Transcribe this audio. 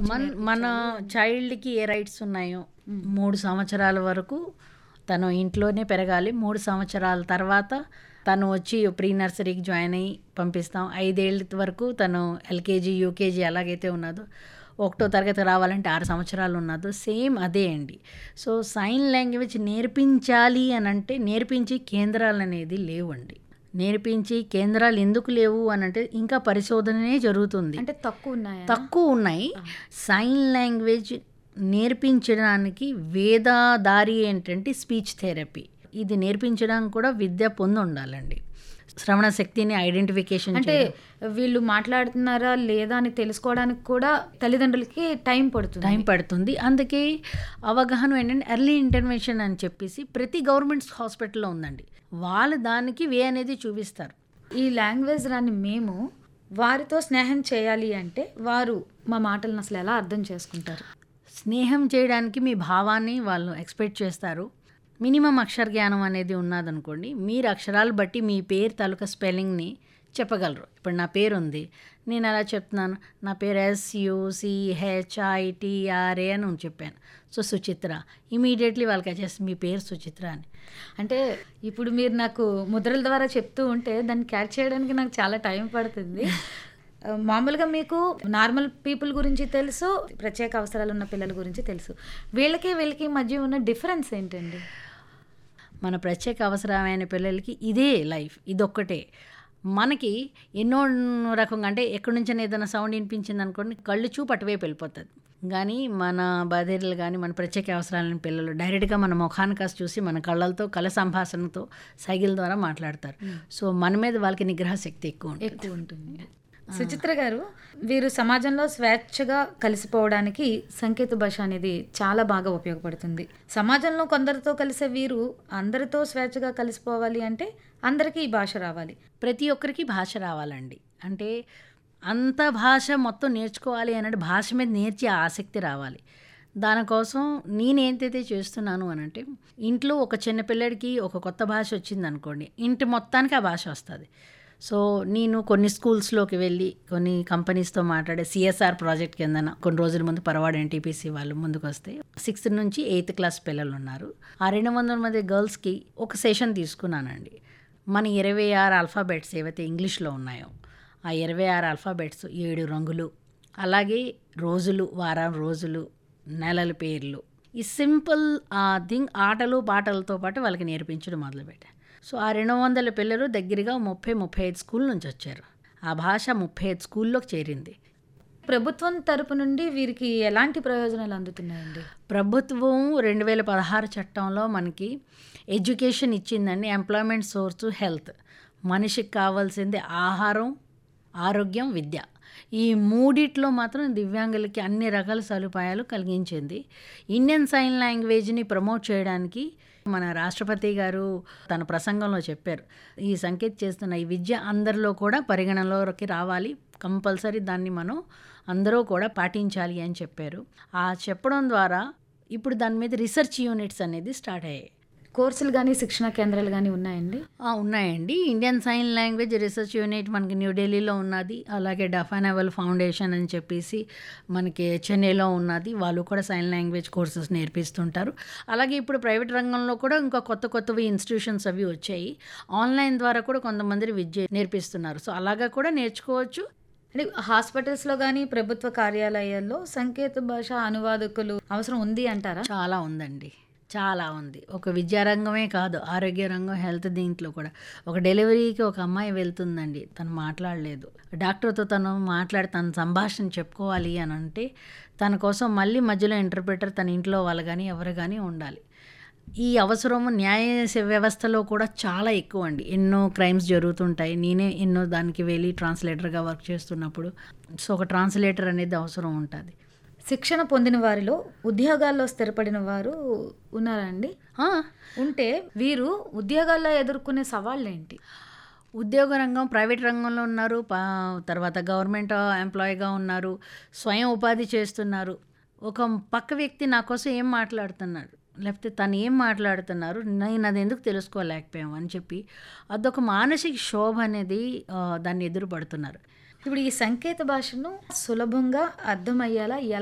మన మన చైల్డ్కి ఏ రైట్స్ ఉన్నాయో మూడు సంవత్సరాల వరకు తను ఇంట్లోనే పెరగాలి మూడు సంవత్సరాల తర్వాత తను వచ్చి ప్రీ నర్సరీకి జాయిన్ అయ్యి పంపిస్తాం ఐదేళ్ళ వరకు తను ఎల్కేజీ యూకేజీ ఎలాగైతే ఉన్నదో ఒకటో తరగతి రావాలంటే ఆరు సంవత్సరాలు ఉన్నదో సేమ్ అదే అండి సో సైన్ లాంగ్వేజ్ నేర్పించాలి అని అంటే నేర్పించి కేంద్రాలు అనేది లేవండి నేర్పించి కేంద్రాలు ఎందుకు లేవు అని అంటే ఇంకా పరిశోధననే జరుగుతుంది అంటే తక్కువ ఉన్నాయా తక్కువ ఉన్నాయి సైన్ లాంగ్వేజ్ నేర్పించడానికి వేద దారి ఏంటంటే స్పీచ్ థెరపీ ఇది నేర్పించడానికి కూడా విద్య పొంది ఉండాలండి శ్రవణ శక్తిని ఐడెంటిఫికేషన్ అంటే వీళ్ళు మాట్లాడుతున్నారా లేదా అని తెలుసుకోవడానికి కూడా తల్లిదండ్రులకి టైం పడుతుంది టైం పడుతుంది అందుకే అవగాహన ఏంటంటే ఎర్లీ ఇంటర్వెన్షన్ అని చెప్పేసి ప్రతి గవర్నమెంట్ హాస్పిటల్లో ఉందండి వాళ్ళు దానికి వే అనేది చూపిస్తారు ఈ లాంగ్వేజ్ రాని మేము వారితో స్నేహం చేయాలి అంటే వారు మా మాటలను అసలు ఎలా అర్థం చేసుకుంటారు స్నేహం చేయడానికి మీ భావాన్ని వాళ్ళు ఎక్స్పెక్ట్ చేస్తారు మినిమం అక్షర జ్ఞానం అనేది ఉన్నదనుకోండి మీరు అక్షరాలు బట్టి మీ పేరు తాలూకా స్పెల్లింగ్ని చెప్పగలరు ఇప్పుడు నా పేరు ఉంది నేను అలా చెప్తున్నాను నా పేరు ఎస్యుసిహెచ్ఐటిఆర్ఏ అని చెప్పాను సో సుచిత్ర ఇమీడియట్లీ వాళ్ళకి వచ్చేసి మీ పేరు సుచిత్ర అని అంటే ఇప్పుడు మీరు నాకు ముద్రల ద్వారా చెప్తూ ఉంటే దాన్ని క్యాచ్ చేయడానికి నాకు చాలా టైం పడుతుంది ఆ, మామూలుగా మీకు నార్మల్ పీపుల్ గురించి తెలుసు ప్రత్యేక అవసరాలు ఉన్న పిల్లల గురించి తెలుసు వీళ్ళకి వీళ్ళకి మధ్య ఉన్న డిఫరెన్స్ ఏంటండి మన ప్రత్యేక అవసరమైన పిల్లలకి ఇదే లైఫ్ ఇదొక్కటే మనకి ఎన్నో రకంగా అంటే ఎక్కడి నుంచి ఏదైనా సౌండ్ వినిపించింది అనుకోండి కళ్ళు చూపు అటువైపు వెళ్ళిపోతుంది కానీ మన బదిరీలు కానీ మన ప్రత్యేక అవసరాలైన పిల్లలు డైరెక్ట్గా మన ముఖాన్ని కాస్త చూసి మన కళ్ళలతో కళ సంభాషణతో సైకిల్ ద్వారా మాట్లాడతారు సో మన మీద వాళ్ళకి నిగ్రహ శక్తి ఎక్కువ ఉంటుంది ఎక్కువ ఉంటుంది సుచిత్ర గారు వీరు సమాజంలో స్వేచ్ఛగా కలిసిపోవడానికి సంకేత భాష అనేది చాలా బాగా ఉపయోగపడుతుంది సమాజంలో కొందరితో కలిసే వీరు అందరితో స్వేచ్ఛగా కలిసిపోవాలి అంటే అందరికీ ఈ భాష రావాలి ప్రతి ఒక్కరికి భాష రావాలండి అంటే అంత భాష మొత్తం నేర్చుకోవాలి అన్నట్టు భాష మీద నేర్చే ఆసక్తి రావాలి దానికోసం నేనేంటైతే చేస్తున్నాను అని అంటే ఇంట్లో ఒక చిన్న పిల్లడికి ఒక కొత్త భాష వచ్చింది అనుకోండి ఇంటి మొత్తానికి ఆ భాష వస్తుంది సో నేను కొన్ని స్కూల్స్లోకి వెళ్ళి కొన్ని కంపెనీస్తో మాట్లాడే సిఎస్ఆర్ ప్రాజెక్ట్ కింద కొన్ని రోజుల ముందు పరవాడు ఎన్టీపీసీ వాళ్ళు ముందుకు వస్తే సిక్స్త్ నుంచి ఎయిత్ క్లాస్ పిల్లలు ఉన్నారు ఆ రెండు వందల మంది గర్ల్స్కి ఒక సెషన్ తీసుకున్నానండి మన ఇరవై ఆరు ఆల్ఫాబెట్స్ ఏవైతే ఇంగ్లీష్లో ఉన్నాయో ఆ ఇరవై ఆరు ఆల్ఫాబెట్స్ ఏడు రంగులు అలాగే రోజులు వారం రోజులు నెలల పేర్లు ఈ సింపుల్ థింగ్ ఆటలు పాటలతో పాటు వాళ్ళకి నేర్పించడం మొదలుపెట్టాను సో ఆ రెండు వందల పిల్లలు దగ్గరగా ముప్పై ముప్పై ఐదు స్కూల్ నుంచి వచ్చారు ఆ భాష ముప్పై ఐదు స్కూల్లోకి చేరింది ప్రభుత్వం తరపు నుండి వీరికి ఎలాంటి ప్రయోజనాలు అందుతున్నాయండి ప్రభుత్వం రెండు వేల పదహారు చట్టంలో మనకి ఎడ్యుకేషన్ ఇచ్చిందండి ఎంప్లాయ్మెంట్ సోర్సు హెల్త్ మనిషికి కావాల్సింది ఆహారం ఆరోగ్యం విద్య ఈ మూడిట్లో మాత్రం దివ్యాంగులకి అన్ని రకాల సదుపాయాలు కలిగించింది ఇండియన్ సైన్ లాంగ్వేజ్ని ప్రమోట్ చేయడానికి మన రాష్ట్రపతి గారు తన ప్రసంగంలో చెప్పారు ఈ సంకేత్ చేస్తున్న ఈ విద్య అందరిలో కూడా పరిగణలోకి రావాలి కంపల్సరీ దాన్ని మనం అందరూ కూడా పాటించాలి అని చెప్పారు ఆ చెప్పడం ద్వారా ఇప్పుడు దాని మీద రీసెర్చ్ యూనిట్స్ అనేది స్టార్ట్ అయ్యాయి కోర్సులు కానీ శిక్షణ కేంద్రాలు కానీ ఉన్నాయండి ఆ, ఉన్నాయండి Indian sign language research unit మనకి న్యూఢిల్లీలో ఉన్నది అలాగే డఫానవల్ ఫౌండేషన్ అని చెప్పేసి మనకి చెన్నైలో ఉన్నది వాళ్ళు కూడా సైన్ లాంగ్వేజ్ కోర్సెస్ నేర్పిస్తుంటారు అలాగే ఇప్పుడు ప్రైవేట్ రంగంలో కూడా ఇంకా కొత్త కొత్తవి ఇన్స్టిట్యూషన్స్ అవి వచ్చాయి ఆన్లైన్ ద్వారా కూడా కొంతమంది విద్య నేర్పిస్తున్నారు సో అలాగా కూడా నేర్చుకోవచ్చు అంటే హాస్పిటల్స్లో కానీ ప్రభుత్వ కార్యాలయాల్లో సంకేత భాష అనువాదకులు అవసరం ఉంది అంటారా చాలా ఉందండి చాలా ఉంది ఒక విద్యారంగమే కాదు ఆరోగ్య రంగం హెల్త్ దీంట్లో కూడా ఒక డెలివరీకి ఒక అమ్మాయి వెళ్తుందండి తను మాట్లాడలేదు డాక్టర్తో తను మాట్లాడి తన సంభాషణ చెప్పుకోవాలి అని అంటే తన కోసం మళ్ళీ మధ్యలో ఇంటర్ప్రిటర్ తన ఇంట్లో వాళ్ళు కానీ ఎవరు కానీ ఉండాలి ఈ అవసరము న్యాయ సే- వ్యవస్థలో కూడా చాలా ఎక్కువ అండి ఎన్నో క్రైమ్స్ జరుగుతుంటాయి నేనే ఎన్నో దానికి వెళ్ళి ట్రాన్స్లేటర్గా వర్క్ చేస్తున్నప్పుడు సో ఒక ట్రాన్స్లేటర్ అనేది అవసరం ఉంటుంది శిక్షణ పొందిన వారిలో ఉద్యోగాల్లో స్థిరపడిన వారు ఉన్నారా అండి ఆ, ఉంటే వీరు ఉద్యోగాల్లో ఎదుర్కొనే సవాళ్ళు ఏంటి ఉద్యోగ రంగం ప్రైవేట్ రంగంలో ఉన్నారు పా- తర్వాత గవర్నమెంట్ ఎంప్లాయీగా ఉన్నారు స్వయం ఉపాధి చేస్తున్నారు ఒక పక్క వ్యక్తి నా కోసం ఏం మాట్లాడుతున్నాడు లేకపోతే తను ఏం మాట్లాడుతున్నారు నేను అది ఎందుకు తెలుసుకోలేకపోయాం అని చెప్పి అదొక మానసిక శోభ అనేది ఆ, దాన్ని ఎదురుపడుతున్నారు ఇప్పుడు ఈ సంకేత భాషను సులభంగా అర్థమయ్యేలా ఎలా